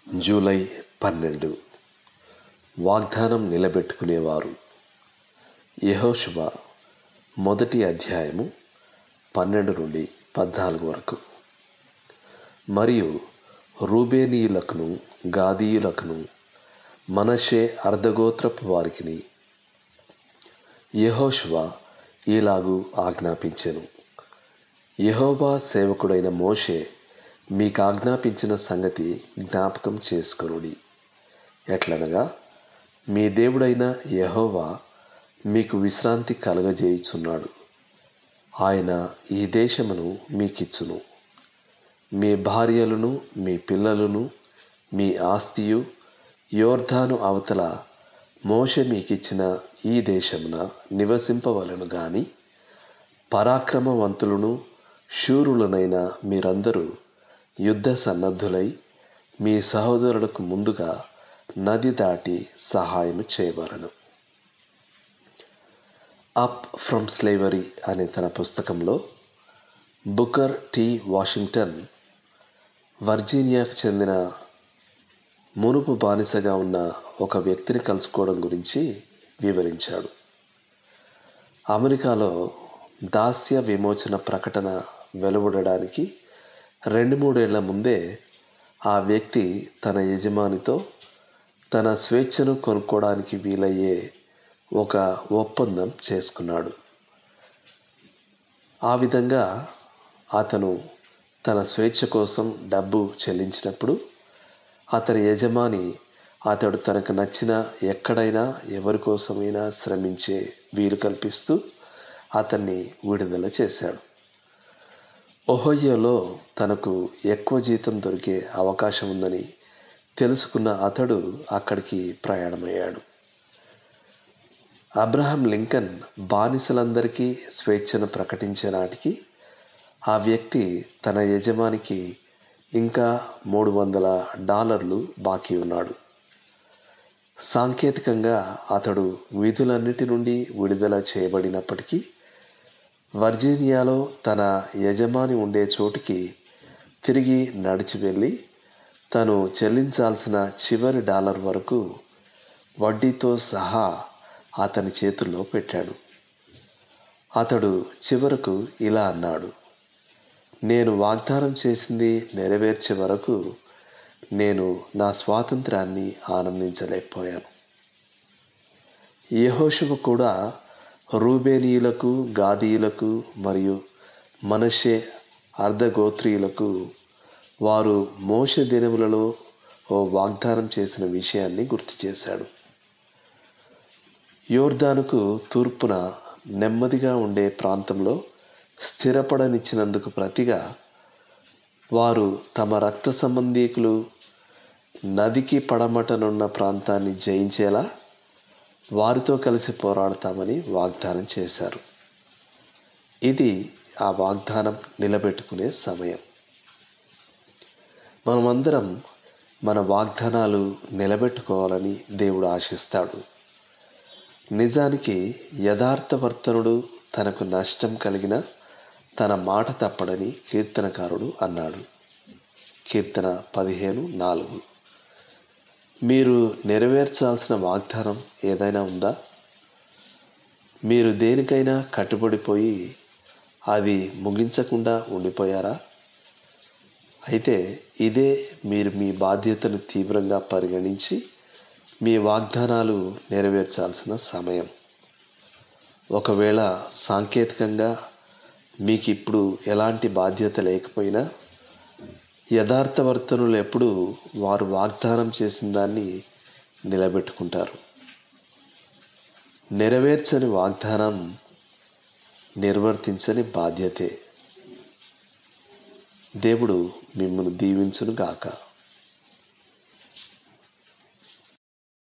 July పన్నెండు వాగ్దానం నిలబెట్టుకునేవారు యెహోషువ మొదటి అధ్యాయము పన్నెండు నుండి పద్నాలుగు వరకు మరియు రూబేనీయులకును గాదీయులకును మనషే అర్ధగోత్రపు వారికిని యెహోషువ ఈలాగు ఆజ్ఞాపించెను యెహోవా సేవకుడైన మోషే మీకు ఆజ్ఞాపించిన సంగతి జ్ఞాపకం చేసుకొనుడి ఎట్లనగా మీ దేవుడైన యెహోవా మీకు విశ్రాంతి కలగజేయుచున్నాడు ఆయన ఈ దేశమును మీకిచ్చును మీ భార్యలను మీ పిల్లలను మీ ఆస్తియు యోర్ధాను అవతల మోషే మీకిచ్చిన ఈ దేశమున నివసింపవలను గాని పరాక్రమవంతులను శూరులనైన మీరందరూ యుద్ధ సన్నద్ధులై మీ సహోదరులకు ముందుగా నది దాటి సహాయం చేయవలను అప్ ఫ్రమ్ స్లేవరీ అనే తన పుస్తకంలో బుకర్ టి వాషింగ్టన్ వర్జీనియాకు చెందిన మునుపు బానిసగా ఉన్న ఒక వ్యక్తిని కలుసుకోవడం గురించి వివరించాడు అమెరికాలో దాస్య విమోచన ప్రకటన వెలువడడానికి రెండు మూడేళ్ల ముందే ఆ వ్యక్తి తన యజమానితో తన స్వేచ్ఛను కొనుక్కోవడానికి వీలయ్యే ఒక ఒప్పందం చేసుకున్నాడు ఆ విధంగా అతను తన స్వేచ్ఛ కోసం డబ్బు చెల్లించినప్పుడు అతని యజమాని అతడు తనకు నచ్చిన ఎక్కడైనా ఎవరి కోసమైనా శ్రమించే వీలు కల్పిస్తూ అతన్ని విడుదల చేశాడు ఒహోయోలో తనకు ఎక్కువ జీతం దొరికే అవకాశం ఉందని తెలుసుకున్న అతడు అక్కడికి ప్రయాణమయ్యాడు అబ్రహం లింకన్ బానిసలందరికీ స్వేచ్ఛను ప్రకటించే నాటికి ఆ వ్యక్తి తన యజమానికి ఇంకా మూడు వందల డాలర్లు బాకీ ఉన్నాడు సాంకేతికంగా అతడు విధులన్నిటి నుండి విడుదల చేయబడినప్పటికీ వర్జీనియాలో తన యజమాని ఉండే చోటికి తిరిగి నడిచి వెళ్ళి తను చెల్లించాల్సిన చివరి డాలర్ వరకు వడ్డీతో సహా అతని చేతుల్లో పెట్టాడు అతడు చివరకు ఇలా అన్నాడు నేను వాగ్దానం చేసింది నెరవేర్చే వరకు నేను నా స్వాతంత్రాన్ని ఆనందించలేకపోయాను యహోషువ కూడా రూబేనీయులకు గాదీయులకు మరియు మనషే అర్ధగోత్రీయులకు వారు మోష దినములలో ఓ వాగ్దానం చేసిన విషయాన్ని గుర్తు చేశాడు యోర్దానుకు తూర్పున నెమ్మదిగా ఉండే ప్రాంతంలో స్థిరపడనిచ్చినందుకు ప్రతిగా వారు తమ రక్త సంబంధీకులు నదికి పడమటనున్న ప్రాంతాన్ని జయించేలా వారితో కలిసి పోరాడతామని వాగ్దానం చేశారు ఇది ఆ వాగ్దానం నిలబెట్టుకునే సమయం మనమందరం మన వాగ్దానాలు నిలబెట్టుకోవాలని దేవుడు ఆశిస్తాడు నిజానికి యథార్థవర్తనుడు తనకు నష్టం కలిగిన తన మాట తప్పడని కీర్తనకారుడు అన్నాడు కీర్తన పదిహేను నాలుగు మీరు నెరవేర్చాల్సిన వాగ్దానం ఏదైనా ఉందా మీరు దేనికైనా కట్టుబడిపోయి అది ముగించకుండా ఉండిపోయారా అయితే ఇదే మీరు మీ బాధ్యతను తీవ్రంగా పరిగణించి మీ వాగ్దానాలు నెరవేర్చాల్సిన సమయం ఒకవేళ సాంకేతికంగా మీకు ఇప్పుడు ఎలాంటి బాధ్యత లేకపోయినా యథార్థవర్తనులు ఎప్పుడు వారు వాగ్దానం చేసిన దాన్ని నిలబెట్టుకుంటారు నెరవేర్చని వాగ్దానం నిర్వర్తించని బాధ్యతే దేవుడు మిమ్మల్ని దీవించును గాక